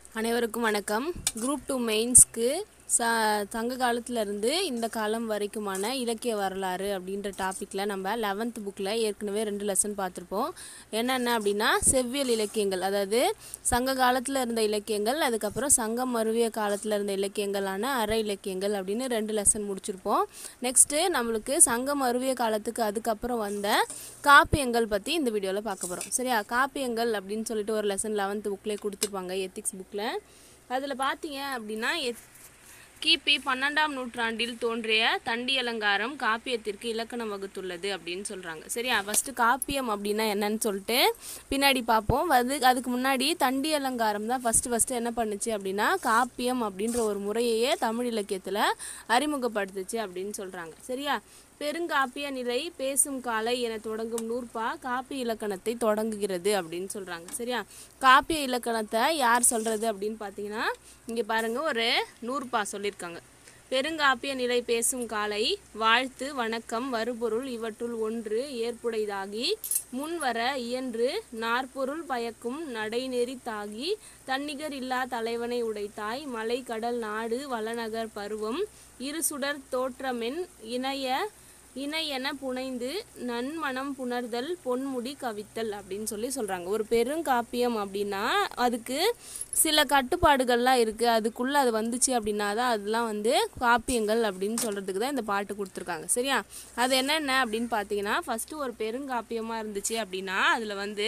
அனைவருக்கும் வணக்கம் group two மெயின்ஸ்க்கு ச சங்க காலத்துலேருந்து இந்த காலம் வரைக்குமான இலக்கிய வரலாறு அப்படின்ற டாப்பிக்கில் நம்ம லெவன்த் புக்கில் ஏற்கனவே ரெண்டு லெசன் பார்த்துருப்போம் என்னென்ன அப்படின்னா செவ்வியல் இலக்கியங்கள் அதாவது சங்க காலத்தில் இருந்த இலக்கியங்கள் அதுக்கப்புறம் சங்கம் மருவிய காலத்தில் இருந்த இலக்கியங்களான அற இலக்கியங்கள் அப்படின்னு ரெண்டு லெசன் முடிச்சிருப்போம் நெக்ஸ்ட்டு நம்மளுக்கு சங்கம் மருவிய காலத்துக்கு அதுக்கப்புறம் வந்த காப்பியங்கள் பற்றி இந்த வீடியோவில் பார்க்க போகிறோம் சரியா காப்பியங்கள் அப்படின்னு சொல்லிட்டு ஒரு லெசன் லெவன்த் புக்லேயே கொடுத்துருப்பாங்க எத்திக்ஸ் புக்கில் அதில் பார்த்தீங்க அப்படின்னா எத் கிபி பன்னெண்டாம் நூற்றாண்டில் தோன்றிய தண்டி அலங்காரம் காப்பியத்திற்கு இலக்கணம் வகுத்துள்ளது அப்படின்னு சொல்கிறாங்க சரியா ஃபஸ்ட்டு காப்பியம் அப்படின்னா என்னன்னு சொல்லிட்டு பின்னாடி பார்ப்போம் அது அதுக்கு முன்னாடி தண்டி அலங்காரம் தான் ஃபஸ்ட்டு ஃபஸ்ட்டு என்ன பண்ணுச்சு அப்படின்னா காப்பியம் அப்படின்ற ஒரு முறையையே தமிழ் இலக்கியத்தில் அறிமுகப்படுத்துச்சு அப்படின்னு சொல்கிறாங்க சரியா பெருங்காப்பிய நிலை பேசும் காலை என தொடங்கும் நூற்பா காப்பிய இலக்கணத்தை தொடங்குகிறது அப்படின்னு சொல்கிறாங்க சரியா காப்பிய இலக்கணத்தை யார் சொல்கிறது அப்படின்னு பார்த்தீங்கன்னா இங்கே பாருங்கள் ஒரு நூற்பா சொல்லியிருக்காங்க பெருங்காப்பிய நிலை பேசும் காலை வாழ்த்து வணக்கம் வருபொருள் இவற்றுள் ஒன்று ஏற்புடையதாகி முன்வர இயன்று நாற்பொருள் பயக்கும் நடைநெறி தாகி தன்னிகர் இல்லா தலைவனை உடைத்தாய் மலை கடல் நாடு வளநகர் பருவம் இரு சுடர் தோற்றமென் இணைய இணையென புனைந்து நன்மணம் புணர்தல் பொன்முடி கவித்தல் அப்படின்னு சொல்லி சொல்கிறாங்க ஒரு பெருங்காப்பியம் அப்படின்னா அதுக்கு சில கட்டுப்பாடுகள்லாம் இருக்குது அதுக்குள்ளே அது வந்துச்சு அப்படின்னா தான் அதெல்லாம் வந்து காப்பியங்கள் அப்படின்னு சொல்கிறதுக்கு தான் இந்த பாட்டு கொடுத்துருக்காங்க சரியா அது என்னென்ன அப்படின்னு பார்த்தீங்கன்னா ஃபஸ்ட்டு ஒரு பெருங்காப்பியமாக இருந்துச்சு அப்படின்னா அதில் வந்து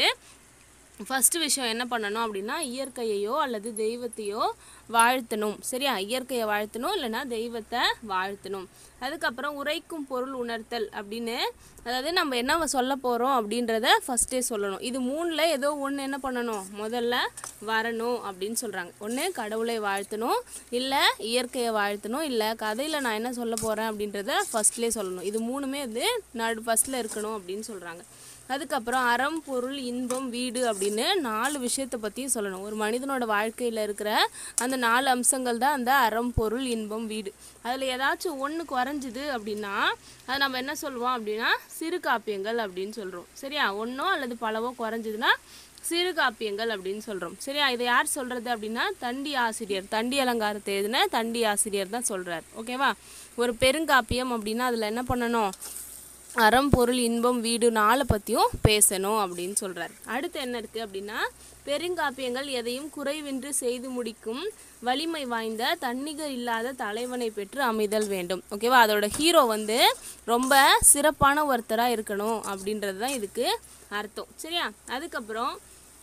ஃபஸ்ட்டு விஷயம் என்ன பண்ணணும் அப்படின்னா இயற்கையையோ அல்லது தெய்வத்தையோ வாழ்த்தணும் சரியா இயற்கையை வாழ்த்தணும் இல்லைன்னா தெய்வத்தை வாழ்த்தணும் அதுக்கப்புறம் உரைக்கும் பொருள் உணர்த்தல் அப்படின்னு அதாவது நம்ம என்ன சொல்ல போகிறோம் அப்படின்றத ஃபஸ்ட்டே சொல்லணும் இது மூணில் ஏதோ ஒன்று என்ன பண்ணணும் முதல்ல வரணும் அப்படின்னு சொல்கிறாங்க ஒன்று கடவுளை வாழ்த்தணும் இல்லை இயற்கையை வாழ்த்தணும் இல்லை கதையில் நான் என்ன சொல்ல போகிறேன் அப்படின்றத ஃபஸ்ட்லேயே சொல்லணும் இது மூணுமே வந்து நடு ஃபஸ்ட்டில் இருக்கணும் அப்படின்னு சொல்கிறாங்க அதுக்கப்புறம் அறம் பொருள் இன்பம் வீடு அப்படின்னு நாலு விஷயத்தை பற்றியும் சொல்லணும் ஒரு மனிதனோட வாழ்க்கையில் இருக்கிற அந்த நாலு அம்சங்கள் தான் அந்த அறம் பொருள் இன்பம் வீடு அதில் ஏதாச்சும் ஒன்று குறைஞ்சிது அப்படின்னா அதை நம்ம என்ன சொல்லுவோம் அப்படின்னா சிறு காப்பியங்கள் அப்படின்னு சொல்கிறோம் சரியா ஒன்றோ அல்லது பலவோ குறைஞ்சிதுன்னா சிறு காப்பியங்கள் அப்படின்னு சொல்கிறோம் சரியா இதை யார் சொல்கிறது அப்படின்னா தண்டி ஆசிரியர் தண்டி அலங்காரத்தை எழுதின தண்டி ஆசிரியர் தான் சொல்கிறார் ஓகேவா ஒரு பெருங்காப்பியம் அப்படின்னா அதில் என்ன பண்ணணும் அறம் பொருள் இன்பம் வீடு நாளை பற்றியும் பேசணும் அப்படின்னு சொல்கிறார் அடுத்து என்ன இருக்குது அப்படின்னா பெருங்காப்பியங்கள் எதையும் குறைவின்றி செய்து முடிக்கும் வலிமை வாய்ந்த தன்னிகர் இல்லாத தலைவனை பெற்று அமைதல் வேண்டும் ஓகேவா அதோட ஹீரோ வந்து ரொம்ப சிறப்பான ஒருத்தராக இருக்கணும் அப்படின்றது தான் இதுக்கு அர்த்தம் சரியா அதுக்கப்புறம்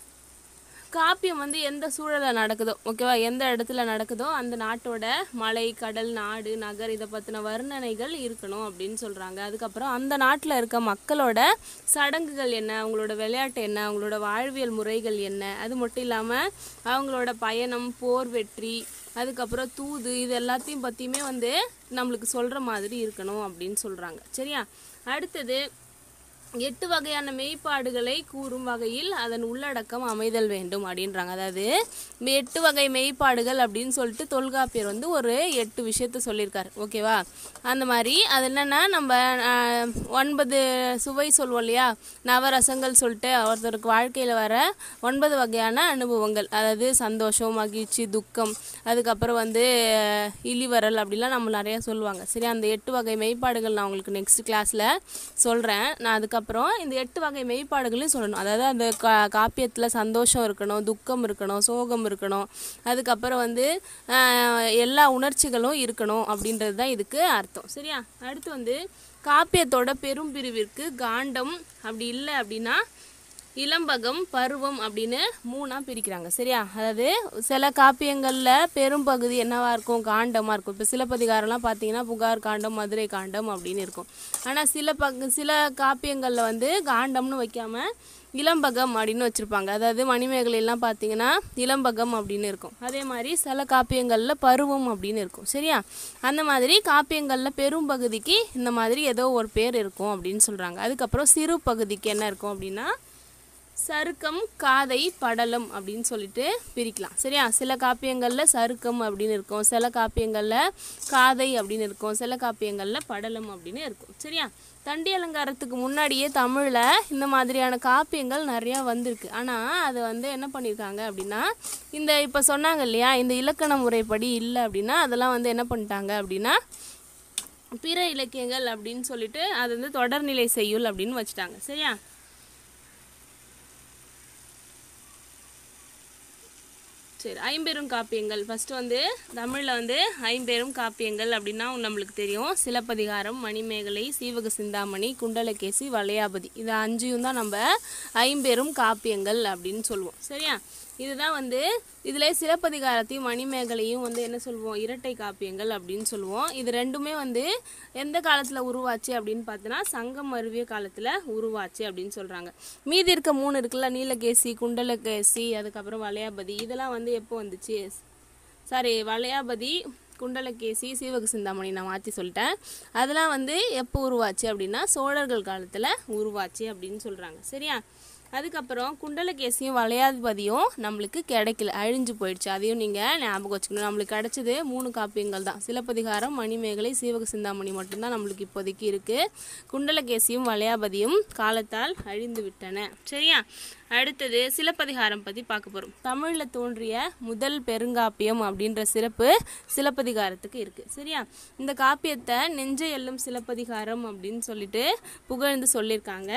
காப்பியம் வந்து எந்த சூழலில் நடக்குதோ ஓகேவா எந்த இடத்துல நடக்குதோ அந்த நாட்டோட மலை கடல் நாடு நகர் இதை பற்றின வர்ணனைகள் இருக்கணும் அப்படின்னு சொல்கிறாங்க அதுக்கப்புறம் அந்த நாட்டில் இருக்க மக்களோட சடங்குகள் என்ன அவங்களோட விளையாட்டு என்ன அவங்களோட வாழ்வியல் முறைகள் என்ன அது மட்டும் இல்லாமல் அவங்களோட பயணம் போர் வெற்றி அதுக்கப்புறம் தூது இது எல்லாத்தையும் பற்றியுமே வந்து நம்மளுக்கு சொல்கிற மாதிரி இருக்கணும் அப்படின்னு சொல்கிறாங்க சரியா அடுத்தது எட்டு வகையான மெய்ப்பாடுகளை கூறும் வகையில் அதன் உள்ளடக்கம் அமைதல் வேண்டும் அப்படின்றாங்க அதாவது எட்டு வகை மெய்ப்பாடுகள் அப்படின்னு சொல்லிட்டு தொல்காப்பியர் வந்து ஒரு எட்டு விஷயத்த சொல்லியிருக்காரு ஓகேவா அந்த மாதிரி அது என்னென்னா நம்ம ஆஹ், ஒன்பது சுவை சொல்லுவோம் இல்லையா நவரசங்கள் சொல்லிட்டு ஒருத்தருக்கு வாழ்க்கையில் வர ஒன்பது வகையான அனுபவங்கள் அதாவது சந்தோஷம் மகிழ்ச்சி துக்கம் அதுக்கப்புறம் வந்து அஹ், இளிவரல் அப்படிலாம் நம்ம நிறையா சொல்லுவாங்க சரி அந்த எட்டு வகை மெய்ப்பாடுகள் நான் உங்களுக்கு நெக்ஸ்ட் கிளாஸில் சொல்கிறேன் நான் அதுக்கப்புறம் இந்த எட்டு வகை மெய்ப்பாடுகளையும் சொல்லணும் அதாவது அந்த கா காப்பியத்தில் சந்தோஷம் இருக்கணும் துக்கம் இருக்கணும் சோகம் இருக்கணும் அதுக்கப்புறம் வந்து ஆஹ், எல்லா உணர்ச்சிகளும் இருக்கணும் அப்படின்றது தான் இதுக்கு அர்த்தம் சரியா அடுத்து வந்து காப்பியத்தோட பெரும் பிரிவிற்கு காண்டம் அப்படி இல்லை அப்படின்னா இளம்பகம் பருவம் அப்படின்னு மூணாக பிரிக்கிறாங்க சரியா அதாவது சில காப்பியங்களில் பெரும்பகுதி என்னவா இருக்கும் காண்டமாக இருக்கும் இப்போ சிலப்பதிகாரம்லாம் பார்த்தீங்கன்னா புகார் காண்டம் மதுரை காண்டம் அப்படின்னு இருக்கும் ஆனால் சில பங்கு சில காப்பியங்களில் வந்து காண்டம்னு வைக்காம இளம்பகம் அப்படின்னு வச்சுருப்பாங்க அதாவது மணிமேகலையெல்லாம் பார்த்தீங்கன்னா இளம்பகம் அப்படின்னு இருக்கும் அதே மாதிரி சில காப்பியங்களில் பருவம் அப்படின்னு இருக்கும் சரியா அந்த மாதிரி காப்பியங்களில் பெரும் பகுதிக்கு இந்த மாதிரி ஏதோ ஒரு பேர் இருக்கும் அப்படின்னு சொல்கிறாங்க அதுக்கப்புறம் சிறு பகுதிக்கு என்ன இருக்கும் அப்படின்னா சருக்கம் காதை படலம் அப்படின்னு சொல்லிட்டு பிரிக்கலாம் சரியா சில காப்பியங்களில் சருக்கம் அப்படின்னு இருக்கும் சில காப்பியங்களில் காதை அப்படின்னு இருக்கும் சில காப்பியங்களில் படலம் அப்படின்னு இருக்கும் சரியா தண்டி அலங்காரத்துக்கு முன்னாடியே தமிழில் இந்த மாதிரியான காப்பியங்கள் நிறையா வந்திருக்கு ஆனால் அது வந்து என்ன பண்ணியிருக்காங்க அப்படின்னா இந்த இப்போ சொன்னாங்க இல்லையா இந்த இலக்கண முறைப்படி இல்லை அப்படின்னா அதெல்லாம் வந்து என்ன பண்ணிட்டாங்க அப்படின்னா பிற இலக்கியங்கள் அப்படின்னு சொல்லிட்டு அது வந்து தொடர்நிலை செய்யுள் அப்படின்னு வச்சுட்டாங்க சரியா சரி ஐம்பெரும் காப்பியங்கள் ஃபர்ஸ்ட் வந்து தமிழில் வந்து ஐம்பெரும் காப்பியங்கள் அப்படின்னா நம்மளுக்கு தெரியும் சிலப்பதிகாரம் மணிமேகலை சீவக சிந்தாமணி குண்டலகேசி வளையாபதி இது அஞ்சையும் தான் நம்ம ஐம்பெரும் காப்பியங்கள் அப்படின்னு சொல்லுவோம் சரியா இதுதான் வந்து இதில் சிலப்பதிகாரத்தையும் மணிமேகலையும் வந்து என்ன சொல்லுவோம் இரட்டை காப்பியங்கள் அப்படின்னு சொல்லுவோம் இது ரெண்டுமே வந்து எந்த காலத்தில் உருவாச்சு அப்படின்னு பார்த்தோன்னா சங்கம் அருவிய காலத்தில் உருவாச்சு அப்படின்னு சொல்கிறாங்க மீதி இருக்க மூணு இருக்குல்ல நீலகேசி குண்டலகேசி அதுக்கப்புறம் வளையாபதி இதெல்லாம் வந்து எப்போ வந்துச்சு சாரி வளையாபதி குண்டலகேசி சீவக சிந்தாமணி நான் மாற்றி சொல்லிட்டேன் அதெல்லாம் வந்து எப்போ உருவாச்சு அப்படின்னா சோழர்கள் காலத்தில் உருவாச்சு அப்படின்னு சொல்கிறாங்க சரியா அதுக்கப்புறம் குண்டலகேசியும் வளையாதிபதியும் நம்மளுக்கு கிடைக்கல அழிஞ்சு போயிடுச்சு அதையும் நீங்கள் ஞாபகம் வச்சுக்கணும் நம்மளுக்கு கிடைச்சது மூணு காப்பியங்கள் தான் சிலப்பதிகாரம் மணிமேகலை சீவக சிந்தாமணி மட்டும்தான் நம்மளுக்கு இப்போதைக்கு இருக்குது குண்டலகேசியும் வளையாபதியும் காலத்தால் அழிந்து விட்டன சரியா அடுத்தது சிலப்பதிகாரம் பற்றி பார்க்க போகிறோம் தமிழில் தோன்றிய முதல் பெருங்காப்பியம் அப்படின்ற சிறப்பு சிலப்பதிகாரத்துக்கு இருக்குது சரியா இந்த காப்பியத்தை நெஞ்ச எல்லும் சிலப்பதிகாரம் அப்படின்னு சொல்லிட்டு புகழ்ந்து சொல்லியிருக்காங்க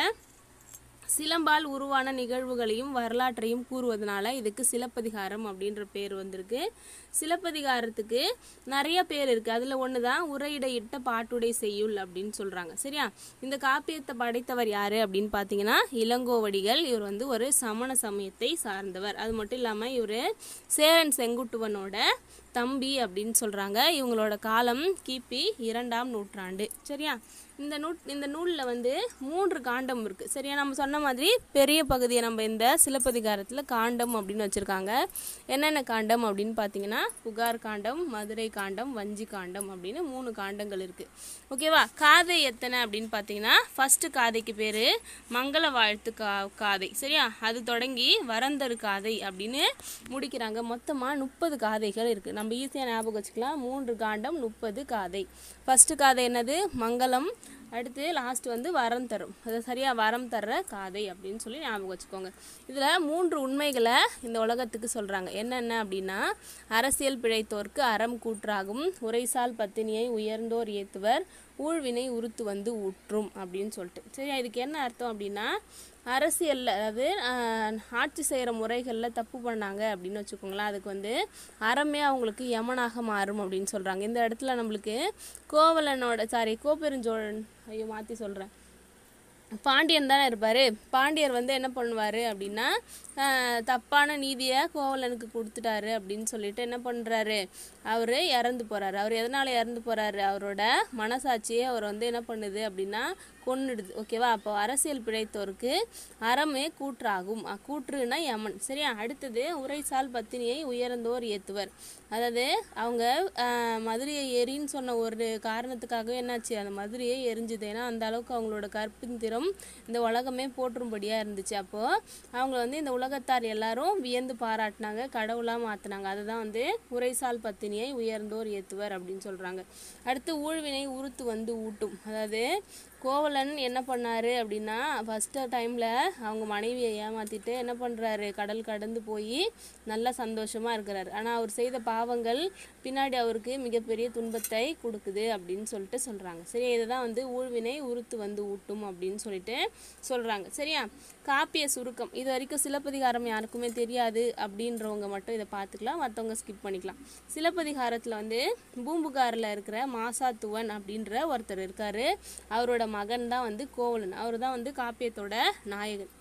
சிலம்பால் உருவான நிகழ்வுகளையும் வரலாற்றையும் கூறுவதனால இதுக்கு சிலப்பதிகாரம் அப்படின்ற பேர் வந்திருக்கு சிலப்பதிகாரத்துக்கு நிறைய பேர் இருக்குது அதில் ஒன்று தான் உரையிடையிட்ட பாட்டுடை செய்யுள் அப்படின்னு சொல்கிறாங்க சரியா இந்த காப்பியத்தை படைத்தவர் யார் அப்படின்னு பார்த்தீங்கன்னா இளங்கோவடிகள் இவர் வந்து ஒரு சமண சமயத்தை சார்ந்தவர் அது மட்டும் இல்லாமல் இவர் சேரன் செங்குட்டுவனோட தம்பி அப்படின்னு சொல்கிறாங்க இவங்களோட காலம் கிபி இரண்டாம் நூற்றாண்டு சரியா இந்த நூ இந்த நூலில் வந்து மூன்று காண்டம் இருக்குது சரியா நம்ம சொன்ன மாதிரி பெரிய பகுதியை நம்ம இந்த சிலப்பதிகாரத்தில் காண்டம் அப்படின்னு வச்சுருக்காங்க என்னென்ன காண்டம் அப்படின்னு பார்த்தீங்கன்னா புகார் காண்டம் மதுரை காண்டம் வஞ்சி காண்டம் அப்படின்னு மூணு காண்டங்கள் இருக்குது ஓகேவா காதை எத்தனை அப்படின்னு பார்த்தீங்கன்னா ஃபஸ்ட்டு காதைக்கு பேர் மங்கள வாழ்த்து கா காதை சரியா அது தொடங்கி வரந்தரு காதை அப்படின்னு முடிக்கிறாங்க மொத்தமாக முப்பது காதைகள் இருக்குது நம்ம ஈஸியாக ஞாபகம் வச்சுக்கலாம் மூன்று காண்டம் முப்பது காதை ஃபஸ்ட்டு காதை என்னது மங்களம் அடுத்து லாஸ்ட் வந்து வரம் தரும் அது சரியாக வரம் தர்ற காதை அப்படின்னு சொல்லி ஞாபகம் வச்சுக்கோங்க இதில் மூன்று உண்மைகளை இந்த உலகத்துக்கு சொல்கிறாங்க என்னென்ன அப்படின்னா அரசியல் பிழைத்தோர்க்கு அறம் கூற்றாகும் உரைசால் பத்தினியை உயர்ந்தோர் ஏத்துவர் ஊழ்வினை உறுத்து வந்து ஊற்றும் அப்படின்னு சொல்லிட்டு சரியா இதுக்கு என்ன அர்த்தம் அப்படின்னா அரசியலில் அதாவது ஆஹ், ஆட்சி செய்கிற முறைகளில் தப்பு பண்ணாங்க அப்படின்னு வச்சுக்கோங்களேன் அதுக்கு வந்து அறமே அவங்களுக்கு யமனாக மாறும் அப்படின்னு சொல்கிறாங்க இந்த இடத்துல நம்மளுக்கு கோவலனோட சாரி கோப்பெருஞ்சோழன் ஐயோ மாற்றி சொல்கிறேன் பாண்டியன் தானே இருப்பார் பாண்டியர் வந்து என்ன பண்ணுவார் அப்படின்னா ஆஹ், தப்பான நீதியை கோவலனுக்கு கொடுத்துட்டாரு அப்படின்னு சொல்லிட்டு என்ன பண்ணுறாரு அவர் இறந்து போகிறாரு அவர் எதனால் இறந்து போகிறாரு அவரோட மனசாட்சியே அவர் வந்து என்ன பண்ணுது அப்படின்னா கொன்னுடுது ஓகேவா அப்போ அரசியல் பிழைத்தோருக்கு அறமே கூற்றாகும் அ, கூற்றுனா யமன் சரியா அடுத்தது உரைசால் பத்தினியை உயர்ந்தோர் ஏத்துவர் அதாவது அவங்க ஆஹ், மதுரையை எரின்னு சொன்ன ஒரு காரணத்துக்காகவே என்னாச்சு அந்த மதுரையை எரிஞ்சுது ஏன்னா அந்த அளவுக்கு அவங்களோட கற்பின் திறம் இந்த உலகமே போற்றும்படியாக இருந்துச்சு அப்போது அவங்க வந்து இந்த உலகத்தார் எல்லாரும் வியந்து பாராட்டினாங்க கடவுளாக மாற்றினாங்க அதுதான் வந்து உரைசால் பத்தினியை உயர்ந்தோர் ஏத்துவர் அப்படின்னு சொல்கிறாங்க அடுத்து ஊழ்வினை உறுத்து வந்து ஊட்டும் அதாவது கோவலன் என்ன பண்ணாரு அப்படின்னா ஃபஸ்ட்டு டைமில் அவங்க மனைவியை ஏமாற்றிட்டு என்ன பண்ணுறாரு கடல் கடந்து போய் நல்லா சந்தோஷமாக இருக்கிறாரு ஆனால் அவர் செய்த பாவங்கள் பின்னாடி அவருக்கு மிகப்பெரிய துன்பத்தை கொடுக்குது அப்படின்னு சொல்லிட்டு சொல்கிறாங்க சரி இதுதான் வந்து ஊழ்வினை உறுத்து வந்து ஊட்டும் அப்படின்னு சொல்லிட்டு சொல்கிறாங்க சரியா காப்பிய சுருக்கம் இது வரைக்கும் சிலப்பதிகாரம் யாருக்குமே தெரியாது அப்படின்றவங்க மட்டும் இதை பார்த்துக்கலாம் மற்றவங்க ஸ்கிப் பண்ணிக்கலாம் சிலப்பதிகாரத்தில் வந்து பூம்புகாரில் இருக்கிற மாசாத்துவன் அப்படின்ற ஒருத்தர் இருக்காரு அவரோட மகன் தான் வந்து கோவலன் அவர் தான் வந்து காப்பியத்தோட நாயகன்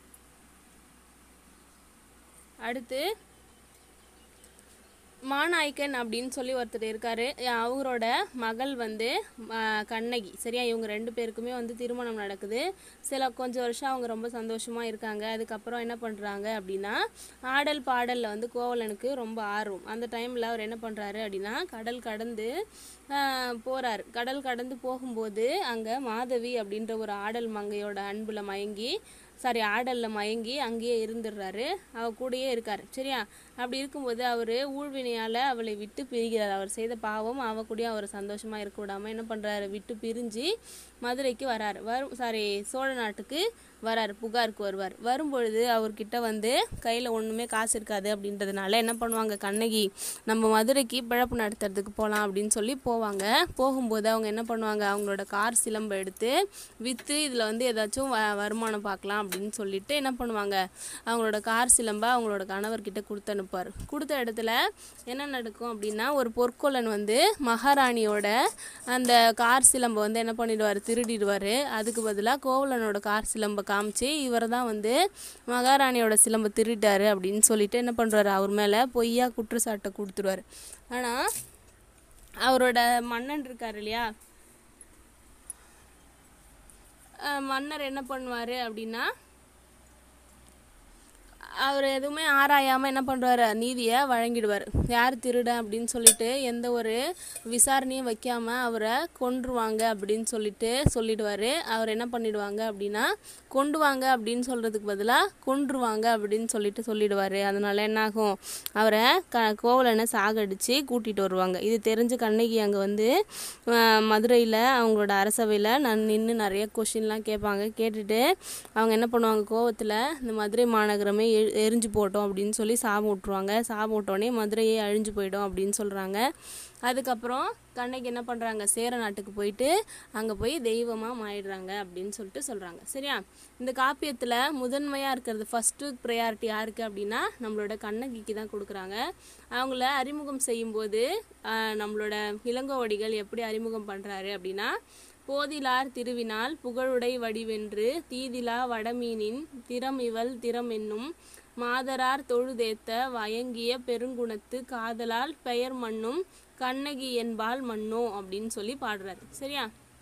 அடுத்து மாநாய்க்கன் அப்படின்னு சொல்லி ஒருத்தர் இருக்காரு அவரோட மகள் வந்து ஆ, கண்ணகி சரியா இவங்க ரெண்டு பேருக்குமே வந்து திருமணம் நடக்குது சில கொஞ்சம் வருஷம் அவங்க ரொம்ப சந்தோஷமா இருக்காங்க அதுக்கப்புறம் என்ன பண்றாங்க அப்படின்னா ஆடல் பாடல்ல வந்து கோவலனுக்கு ரொம்ப ஆர்வம் அந்த டைம்ல அவர் என்ன பண்றாரு அப்படின்னா கடல் கடந்து ஆ, போறாரு கடல் கடந்து போகும்போது அங்க மாதவி அப்படின்ற ஒரு ஆடல் மங்கையோட அன்புல மயங்கி சாரி ஆடலில் மயங்கி அங்கேயே இருந்துடுறாரு அவ கூடயே இருக்கார் சரியா அப்படி இருக்கும்போது அவர் ஊழ்வினையால் அவளை விட்டு பிரிகிறார் அவர் செய்த பாவம் அவ கூடயும் அவர் சந்தோஷமாக இருக்க விடாமல் என்ன பண்ணுறாரு விட்டு பிரிஞ்சு மதுரைக்கு வராரு வரும் சாரி சோழ நாட்டுக்கு வராரு புகாருக்கு வருவார் வரும்பொழுது அவர்கிட்ட வந்து கையில் ஒன்றுமே காசு இருக்காது அப்படின்றதுனால என்ன பண்ணுவாங்க கண்ணகி நம்ம மதுரைக்கு பிழப்பு நடத்துறதுக்கு போகலாம் அப்படின்னு சொல்லி போவாங்க போகும்போது அவங்க என்ன பண்ணுவாங்க அவங்களோட கார் சிலம்பை எடுத்து விற்று இதில் வந்து ஏதாச்சும் வ வருமானம் பார்க்கலாம் அப்படின்னு சொல்லிட்டு என்ன பண்ணுவாங்க அவங்களோட கார் சிலம்பை அவங்களோட கணவர்கிட்ட கொடுத்து அனுப்புவார் கொடுத்த இடத்துல என்ன நடக்கும் அப்படின்னா ஒரு பொற்கொல்லன் வந்து மகாராணியோட அந்த கார் சிலம்பை வந்து என்ன பண்ணிடுவார் திருடிடுவார் அதுக்கு பதிலாக கோவலனோட கார் சிலம்பை காமிச்சு இவர் தான் வந்து மகாராணியோட சிலம்பை திருட்டாரு அப்படின்னு சொல்லிட்டு என்ன பண்ணுறாரு அவர் மேலே பொய்யா குற்றச்சாட்டை கொடுத்துருவாரு ஆனால் அவரோட மன்னன் இருக்கார் இல்லையா அஹ் மன்னர் என்ன பண்ணுவார் அப்படின்னா அவர் எதுவுமே ஆராயாமல் என்ன பண்ணுவார் நீதியை வழங்கிடுவார் யார் திருடன் அப்படின்னு சொல்லிட்டு எந்த ஒரு விசாரணையும் வைக்காமல் அவரை கொன்றுவாங்க அப்படின்னு சொல்லிட்டு சொல்லிடுவார் அவர் என்ன பண்ணிடுவாங்க அப்படின்னா கொண்டு வாங்க அப்படின்னு சொல்கிறதுக்கு பதிலாக கொன்றுவாங்க அப்படின்னு சொல்லிட்டு சொல்லிடுவார் அதனால என்ன ஆகும் அவரை க கோவலனை சாகடிச்சு கூட்டிகிட்டு வருவாங்க இது தெரிஞ்ச கண்ணகி அங்கே வந்து மதுரையில் அவங்களோட அரசவையில் நான் நின்று நிறைய கொஷின்லாம் கேட்பாங்க கேட்டுட்டு அவங்க என்ன பண்ணுவாங்க கோவத்தில் இந்த மதுரை மாநகரமே எ எரிஞ்சு போட்டோம் அப்படின்னு சொல்லி சாபம் விட்ருவாங்க சாபம் விட்டோடனே மதுரையே அழிஞ்சு போயிடும் அப்படின்னு சொல்கிறாங்க அதுக்கப்புறம் கண்ணகி என்ன பண்ணுறாங்க சேர நாட்டுக்கு போயிட்டு அங்கே போய் தெய்வமாக மாறிடுறாங்க அப்படின்னு சொல்லிட்டு சொல்கிறாங்க சரியா இந்த காப்பியத்தில் முதன்மையாக இருக்கிறது ஃபஸ்ட்டு ப்ரையாரிட்டி யாருக்கு அப்படின்னா நம்மளோட கண்ணகிக்கு தான் கொடுக்குறாங்க அவங்கள அறிமுகம் செய்யும்போது ஆஹ், நம்மளோட இளங்கோவடிகள் எப்படி அறிமுகம் பண்ணுறாரு அப்படின்னா போதிலார் திருவினால் புகழுடை வடிவென்று தீதிலா வடமீனின் திறம் இவள் திறம் என்னும் மாதரார் தொழுதேத்த வயங்கிய பெருங்குணத்து காதலால் பெயர் மண்ணும் கண்ணகி என்பால் மன்னோ அப்படின்னு சொல்லி பாடுறாரு சரியா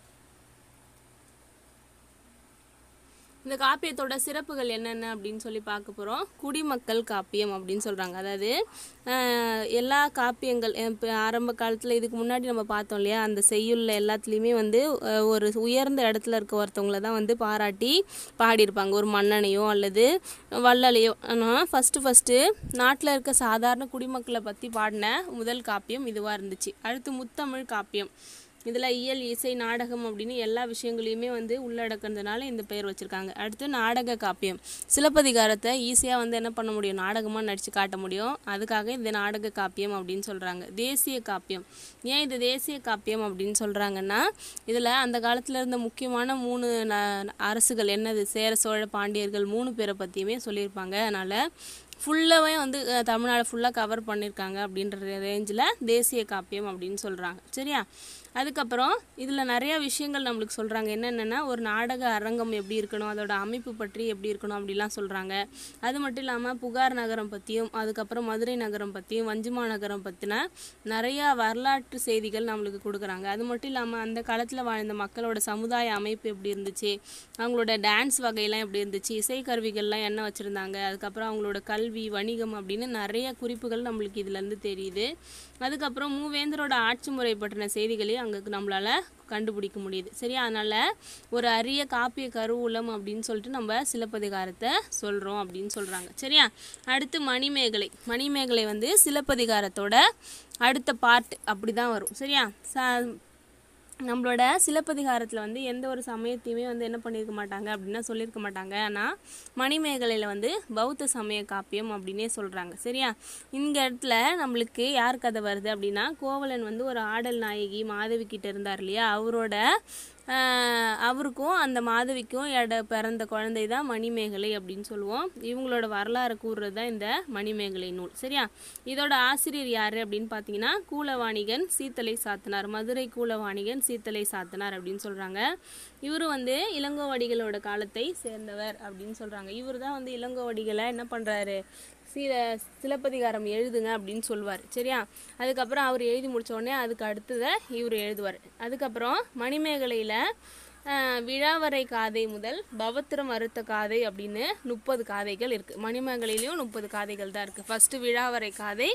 இந்த காப்பியத்தோட சிறப்புகள் என்னென்ன அப்படின்னு சொல்லி பார்க்க போகிறோம் குடிமக்கள் காப்பியம் அப்படின்னு சொல்கிறாங்க அதாவது ஆஹ், எல்லா காப்பியங்கள் இப்போ ஆரம்ப காலத்தில் இதுக்கு முன்னாடி நம்ம பார்த்தோம் இல்லையா அந்த செய்யுள்ள எல்லாத்துலேயுமே வந்து ஆஹ், ஒரு உயர்ந்த இடத்துல இருக்க ஒருத்தவங்கள தான் வந்து பாராட்டி பாடியிருப்பாங்க ஒரு மன்னனையோ அல்லது வள்ளலையோ ஆனால் ஃபஸ்ட்டு ஃபஸ்ட்டு நாட்டில் இருக்க சாதாரண குடிமக்களை பற்றி பாடின முதல் காப்பியம் இதுவாக இருந்துச்சு அடுத்து முத்தமிழ் காப்பியம் இதில் இயல் இசை நாடகம் அப்படின்னு எல்லா விஷயங்களையுமே வந்து உள்ளடக்கிறதுனால இந்த பெயர் வச்சுருக்காங்க அடுத்து நாடக காப்பியம் சிலப்பதிகாரத்தை ஈஸியாக வந்து என்ன பண்ண முடியும் நாடகமாக நடித்து காட்ட முடியும் அதுக்காக இந்த நாடக காப்பியம் அப்படின்னு சொல்கிறாங்க தேசிய காப்பியம் ஏன் இது தேசிய காப்பியம் அப்படின்னு சொல்கிறாங்கன்னா இதில் அந்த காலத்தில் இருந்த முக்கியமான மூணு ந- அரசுகள் என்னது சேர சோழ பாண்டியர்கள் மூணு பேரை பற்றியுமே சொல்லியிருப்பாங்க அதனால் ஃபுல்லாகவே வந்து அஹ், தமிழ்நாடு ஃபுல்லாக கவர் பண்ணியிருக்காங்க அப்படின்ற ரேஞ்சில் தேசிய காப்பியம் அப்படின்னு சொல்கிறாங்க சரியா அதுக்கப்புறம் இதில் நிறைய விஷயங்கள் நம்மளுக்கு சொல்கிறாங்க என்னென்னா ஒரு நாடக அரங்கம் எப்படி இருக்கணும் அதோட அமைப்பு பற்றி எப்படி இருக்கணும் அப்படிலாம் சொல்கிறாங்க அது மட்டும் இல்லாமல் புகார் நகரம் பற்றியும் அதுக்கப்புறம் மதுரை நகரம் பற்றியும் வஞ்சிமா நகரம் பற்றின நிறையா வரலாற்று செய்திகள் நம்மளுக்கு கொடுக்குறாங்க அது மட்டும் இல்லாமல் அந்த காலத்தில் வாழ்ந்த மக்களோட சமுதாய அமைப்பு எப்படி இருந்துச்சு அவங்களோட டான்ஸ் வகையெல்லாம் எப்படி இருந்துச்சு இசைக்கருவிகள்லாம் என்ன வச்சுருந்தாங்க அதுக்கப்புறம் அவங்களோட கல்வி வணிகம் அப்படின்னு நிறைய குறிப்புகள் நம்மளுக்கு இதுலேருந்து தெரியுது அதுக்கப்புறம் மூவேந்தரோட ஆட்சி முறை பற்றின செய்திகளையும் அங்கே நம்மளால் கண்டுபிடிக்க முடியுது சரியா அதனால் ஒரு அரிய காப்பிய கருவூலம் அப்படின்னு சொல்லிட்டு நம்ம சிலப்பதிகாரத்தை சொல்கிறோம் அப்படின்னு சொல்கிறாங்க சரியா அடுத்து மணிமேகலை மணிமேகலை வந்து சிலப்பதிகாரத்தோட அடுத்த பார்ட் அப்படி தான் வரும் சரியா ச நம்மளோட சிலப்பதிகாரத்தில் வந்து எந்த ஒரு சமயத்தையுமே வந்து என்ன பண்ணியிருக்க மாட்டாங்க அப்படின்னா சொல்லியிருக்க மாட்டாங்க ஆனால் மணிமேகலையில் வந்து பௌத்த சமய காப்பியம் அப்படின்னே சொல்கிறாங்க சரியா இந்த இடத்துல நம்மளுக்கு யார் கதை வருது அப்படின்னா கோவலன் வந்து ஒரு ஆடல் நாயகி மாதவி கிட்ட இருந்தார் இல்லையா அவரோட ஆஹ், அவருக்கும் அந்த மாதவிக்கும் இட பிறந்த குழந்தை தான் மணிமேகலை அப்படின்னு சொல்லுவோம் இவங்களோட வரலாறு கூறுறது தான் இந்த மணிமேகலை நூல் சரியா இதோட ஆசிரியர் யார் அப்படின்னு பார்த்தீங்கன்னா கூலவாணிகன் சீத்தலை சாத்தனார் மதுரை கூலவாணிகன் சீத்தலை சாத்தனார் அப்படின்னு சொல்கிறாங்க இவர் வந்து இளங்கோவடிகளோட காலத்தை சேர்ந்தவர் அப்படின்னு சொல்கிறாங்க இவர் தான் வந்து இளங்கோவடிகளை என்ன பண்ணுறாரு சில சிலப்பதிகாரம் எழுதுங்க அப்படின்னு சொல்லுவார் சரியா அதுக்கப்புறம் அவர் எழுதி முடிச்ச உடனே அதுக்கு அடுத்ததை இவர் எழுதுவார் அதுக்கப்புறம் மணிமேகலையில் விழாவரை காதை முதல் பவத்திரம் அறுத்த காதை அப்படின்னு முப்பது காதைகள் இருக்குது மணிமேகலையிலையும் முப்பது காதைகள் தான் இருக்குது ஃபஸ்ட்டு விழாவரை காதை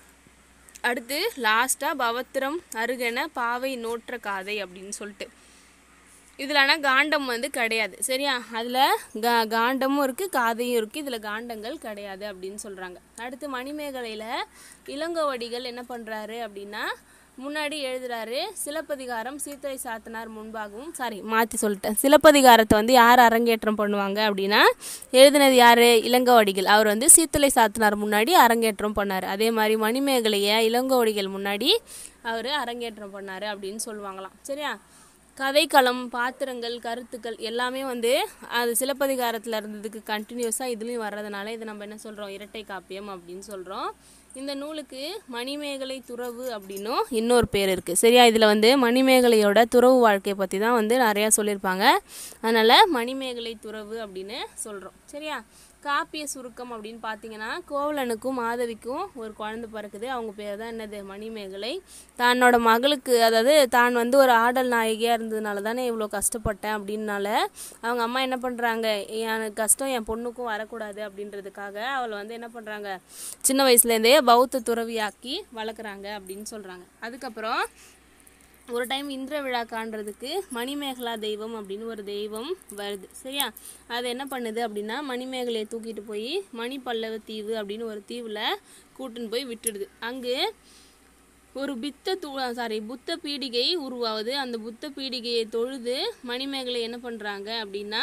அடுத்து லாஸ்ட்டாக பவத்திரம் அருகென பாவை நோற்ற காதை அப்படின்னு சொல்லிட்டு இதில் ஆனால் காண்டம் வந்து கிடையாது சரியா அதில் கா காண்டமும் இருக்குது காதையும் இருக்குது இதில் காண்டங்கள் கிடையாது அப்படின்னு சொல்கிறாங்க அடுத்து மணிமேகலையில் இளங்கோவடிகள் என்ன பண்ணுறாரு அப்படின்னா முன்னாடி எழுதுறாரு சிலப்பதிகாரம் சீத்தை சாத்தனார் முன்பாகவும் சாரி மாற்றி சொல்லிட்டேன் சிலப்பதிகாரத்தை வந்து யார் அரங்கேற்றம் பண்ணுவாங்க அப்படின்னா எழுதினது யார் இளங்கோவடிகள் அவர் வந்து சீத்தலை சாத்தனார் முன்னாடி அரங்கேற்றம் பண்ணார் அதே மாதிரி மணிமேகலையை இளங்கோவடிகள் முன்னாடி அவர் அரங்கேற்றம் பண்ணார் அப்படின்னு சொல்லுவாங்களாம் சரியா கதைக்களம் பாத்திரங்கள் கருத்துக்கள் எல்லாமே வந்து அது சிலப்பதிகாரத்தில் இருந்ததுக்கு கண்டினியூஸாக இதுலேயும் வர்றதுனால இதை நம்ம என்ன சொல்கிறோம் இரட்டை காப்பியம் அப்படின்னு சொல்கிறோம் இந்த நூலுக்கு மணிமேகலை துறவு அப்படின்னும் இன்னொரு பேர் இருக்குது சரியா இதில் வந்து மணிமேகலையோட துறவு வாழ்க்கையை பற்றி தான் வந்து நிறையா சொல்லியிருப்பாங்க அதனால் மணிமேகலை துறவு அப்படின்னு சொல்கிறோம் சரியா காப்பிய சுருக்கம் அப்படின்னு பார்த்தீங்கன்னா கோவலனுக்கும் மாதவிக்கும் ஒரு குழந்தை பிறக்குது அவங்க பேர் தான் என்னது மணிமேகலை தன்னோட மகளுக்கு அதாவது தான் வந்து ஒரு ஆடல் நாயகியாக இருந்ததுனால தானே இவ்வளோ கஷ்டப்பட்டேன் அப்படின்னால அவங்க அம்மா என்ன பண்ணுறாங்க எனக்கு கஷ்டம் என் பொண்ணுக்கும் வரக்கூடாது அப்படின்றதுக்காக அவளை வந்து என்ன பண்ணுறாங்க சின்ன வயசுலேருந்தே பௌத்த துறவியாக்கி வளர்க்குறாங்க அப்படின்னு சொல்கிறாங்க அதுக்கப்புறம் ஒரு டைம் இந்திர விழா காண்றதுக்கு மணிமேகலா தெய்வம் அப்படின்னு ஒரு தெய்வம் வருது சரியா அது என்ன பண்ணுது அப்படின்னா மணிமேகலையை தூக்கிட்டு போய் மணிப்பல்லவ தீவு அப்படின்னு ஒரு தீவில் கூட்டின்னு போய் விட்டுடுது அங்கு ஒரு பித்த தூ சாரி புத்த பீடிகை உருவாகுது அந்த புத்த பீடிகையை தொழுது மணிமேகலை என்ன பண்ணுறாங்க அப்படின்னா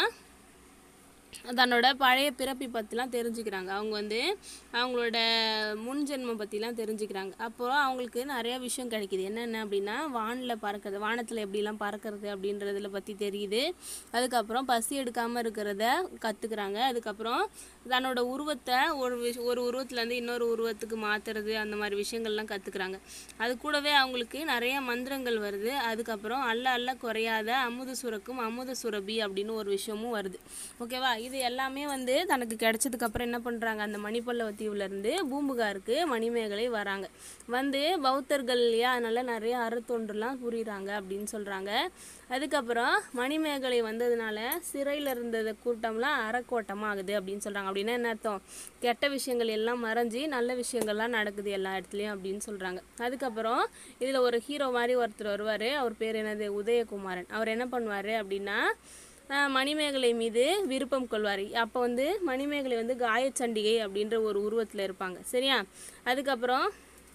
தன்னோட பழைய பிறப்பை பற்றிலாம் தெரிஞ்சுக்கிறாங்க அவங்க வந்து அவங்களோட முன் ஜென்மம் பற்றிலாம் தெரிஞ்சுக்கிறாங்க அப்போ அவங்களுக்கு நிறையா விஷயம் கிடைக்குது என்னென்ன அப்படின்னா வானில் பறக்கிறது வானத்தில் எப்படிலாம் பறக்கிறது அப்படின்றதுல பற்றி தெரியுது அதுக்கப்புறம் பசி எடுக்காமல் இருக்கிறத கற்றுக்குறாங்க அதுக்கப்புறம் தன்னோட உருவத்தை ஒரு விஷ ஒரு உருவத்துலேருந்து இன்னொரு உருவத்துக்கு மாற்றுறது அந்த மாதிரி விஷயங்கள்லாம் கற்றுக்குறாங்க அது கூடவே அவங்களுக்கு நிறைய மந்திரங்கள் வருது அதுக்கப்புறம் அல்ல அல்ல குறையாத அமுத சுரக்கும் அமுத சுரபி அப்படின்னு ஒரு விஷயமும் வருது ஓகேவா இது எல்லாமே வந்து தனக்கு கிடைச்சதுக்கு அப்புறம் என்ன பண்ணுறாங்க அந்த மணிப்பல்லவ தீவுலேருந்து பூம்புகாருக்கு மணிமேகலை வராங்க வந்து பௌத்தர்கள் இல்லையா அதனால நிறைய அறத்தொன்றுலாம் புரியுறாங்க அப்படின்னு சொல்கிறாங்க அதுக்கப்புறம் மணிமேகலை வந்ததுனால சிறையில் இருந்தது கூட்டம்லாம் அறக்கோட்டமாக ஆகுது அப்படின்னு சொல்கிறாங்க அப்படின்னா என்ன அர்த்தம் கெட்ட விஷயங்கள் எல்லாம் மறைஞ்சி நல்ல விஷயங்கள்லாம் நடக்குது எல்லா இடத்துலையும் அப்படின்னு சொல்கிறாங்க அதுக்கப்புறம் இதில் ஒரு ஹீரோ மாதிரி ஒருத்தர் வருவார் அவர் பேர் என்னது உதயகுமாரன் அவர் என்ன பண்ணுவார் அப்படின்னா ஆஹ் மணிமேகலை மீது விருப்பம் கொள்வார் அப்போ வந்து மணிமேகலை வந்து காயச்சண்டிகை அப்படின்ற ஒரு உருவத்தில் இருப்பாங்க சரியா அதுக்கப்புறம்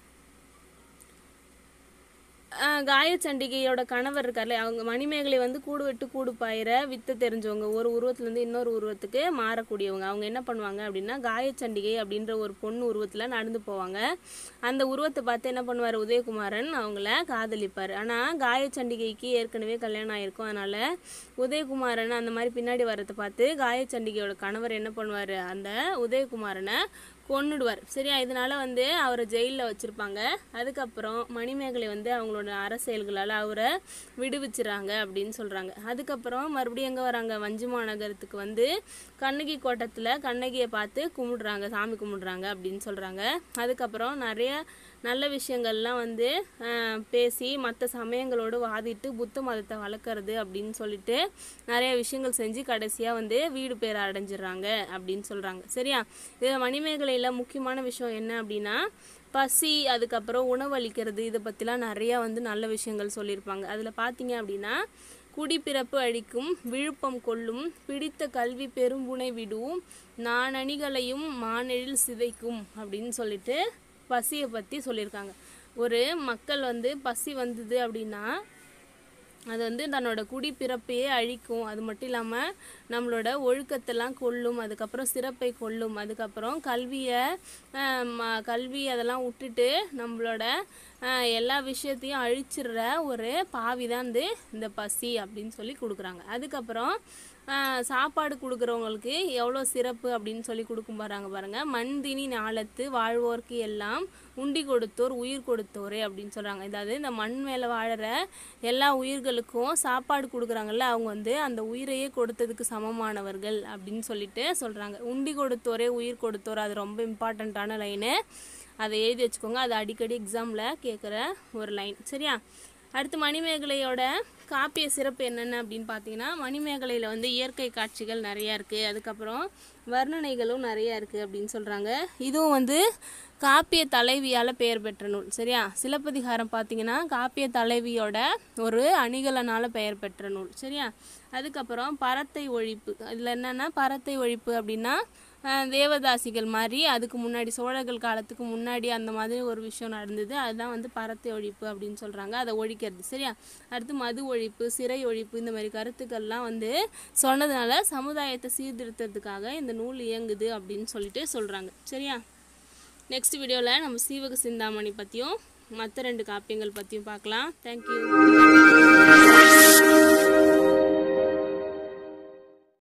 ஆஹ் காயச்சண்டிகையோட கணவர் இருக்கார்ல அவங்க மணிமேகலை வந்து கூடு விட்டு கூடு பாயிர வித்து தெரிஞ்சவங்க ஒரு உருவத்துலேருந்து இன்னொரு உருவத்துக்கு மாறக்கூடியவங்க அவங்க என்ன பண்ணுவாங்க அப்படின்னா காயச்சண்டிகை அப்படின்ற ஒரு பொண்ணு உருவத்தில் நடந்து போவாங்க அந்த உருவத்தை பார்த்து என்ன பண்ணுவார் உதயகுமாரன் அவங்கள காதலிப்பார் ஆனால் காயச்சண்டிகைக்கு ஏற்கனவே கல்யாணம் ஆயிருக்கும் அதனால உதயகுமாரன் அந்த மாதிரி பின்னாடி வரதை பார்த்து காயச்சண்டிகையோட கணவர் என்ன பண்ணுவார் அந்த உதயகுமாரனை கொன்னுடுவார் சரியா இதனால வந்து அவரை ஜெயிலில் வச்சுருப்பாங்க அதுக்கப்புறம் மணிமேகலை வந்து அவங்களோட அரசியல்களால் அவரை விடுவிச்சுறாங்க அப்படின்னு சொல்கிறாங்க அதுக்கப்புறம் மறுபடியும் எங்கே வராங்க வஞ்சி மாநகரத்துக்கு வந்து கண்ணகி கோட்டத்தில் கண்ணகியை பார்த்து கும்பிடுறாங்க சாமி கும்பிடுறாங்க அப்படின்னு சொல்கிறாங்க அதுக்கப்புறம் நிறைய நல்ல விஷயங்கள்லாம் வந்து ஆஹ், பேசி மற்ற சமயங்களோடு வாதிட்டு புத்த மதத்தை வளர்க்குறது அப்படின்னு சொல்லிட்டு நிறைய விஷயங்கள் செஞ்சு கடைசியாக வந்து வீடு பேர் அடைஞ்சிடுறாங்க அப்படின்னு சொல்கிறாங்க சரியா இதில் மணிமேகலையில் முக்கியமான விஷயம் என்ன அப்படின்னா பசி அதுக்கப்புறம் உணவளிக்கிறது இதை பற்றிலாம் நிறையா வந்து நல்ல விஷயங்கள் சொல்லியிருப்பாங்க அதில் பார்த்தீங்க அப்படின்னா குடிப்பிறப்பு அழிக்கும் விழுப்பம் கொள்ளும் பிடித்த கல்வி பெரும்புனை விடுவும் நாணணிகளையும் மானெழில் சிதைக்கும் அப்படின்னு சொல்லிட்டு பசியை பற்றி சொல்லியிருக்காங்க ஒரு மக்கள் வந்து பசி வந்தது அப்படின்னா அது வந்து தன்னோட குடிப்பிறப்பையே அழிக்கும் அது மட்டும் இல்லாமல் நம்மளோட ஒழுக்கத்தெல்லாம் கொல்லும் அதுக்கப்புறம் சிறப்பை கொல்லும் அதுக்கப்புறம் கல்வியை ஆஹ், ம- கல்வி அதெல்லாம் விட்டுட்டு நம்மளோட ஆஹ், எல்லா விஷயத்தையும் அழிச்சிடுற ஒரு பாவி தான் வந்து இந்த பசி அப்படின்னு சொல்லி கொடுக்குறாங்க அதுக்கப்புறம் ஆஹ், சாப்பாடு கொடுக்குறவங்களுக்கு எவ்வளோ சிறப்பு அப்படின்னு சொல்லி கொடுக்கும் பாருங்க பாருங்க மண்தினி நாளத்து வாழ்வோர்க்கு எல்லாம் உண்டி கொடுத்தோர் உயிர் கொடுத்தோரே அப்படின்னு சொல்கிறாங்க அதாவது இந்த மண் மேலே வாழற எல்லா உயிர்களுக்கும் சாப்பாடு கொடுக்குறாங்கல்ல அவங்க வந்து அந்த உயிரையே கொடுத்ததுக்கு சமமானவர்கள் அப்படின்னு சொல்லிட்டு சொல்கிறாங்க உண்டி கொடுத்தோரே உயிர் கொடுத்தோர் அது ரொம்ப இம்பார்ட்டண்ட்டான லைனு அதை எழுதி வச்சுக்கோங்க அது அடிக்கடி எக்ஸாமில் கேட்குற ஒரு லைன் சரியா அடுத்து மணிமேகலையோட காப்பிய சிறப்பு என்னென்ன அப்படின்னு பார்த்தீங்கன்னா மணிமேகலையில் வந்து இயற்கை காட்சிகள் நிறையா இருக்குது அதுக்கப்புறம் வர்ணனைகளும் நிறையா இருக்குது அப்படின்னு சொல்கிறாங்க இதுவும் வந்து காப்பிய தலைவியால் பெயர் பெற்ற நூல் சரியா சிலப்பதிகாரம் பார்த்தீங்கன்னா காப்பிய தலைவியோட ஒரு அணிகலனால் பெயர் பெற்ற நூல் சரியா அதுக்கப்புறம் பரத்தை ஒழிப்பு அதில் என்னென்னா பரத்தை ஒழிப்பு அப்படின்னா அஹ், தேவதாசிகள் மாதிரி அதுக்கு முன்னாடி சோழர்கள் காலத்துக்கு முன்னாடி அந்த மாதிரி ஒரு விஷயம் நடந்தது அதுதான் வந்து பரத்தை ஒழிப்பு அப்படின்னு சொல்கிறாங்க அதை ஒழிக்கிறது சரியா அடுத்து மது ஒழிப்பு சிறை ஒழிப்பு இந்த மாதிரி கருத்துக்கள்லாம் வந்து சொன்னதுனால சமுதாயத்தை சீர்திருத்தத்துக்காக இந்த நூல் இயங்குது அப்படின்னு சொல்லிட்டு சொல்கிறாங்க சரியா நெக்ஸ்ட் வீடியோவில் நம்ம சீவக சிந்தாமணி பற்றியும் மற்ற ரெண்டு காப்பியங்கள் பற்றியும் பார்க்கலாம் தேங்க்யூ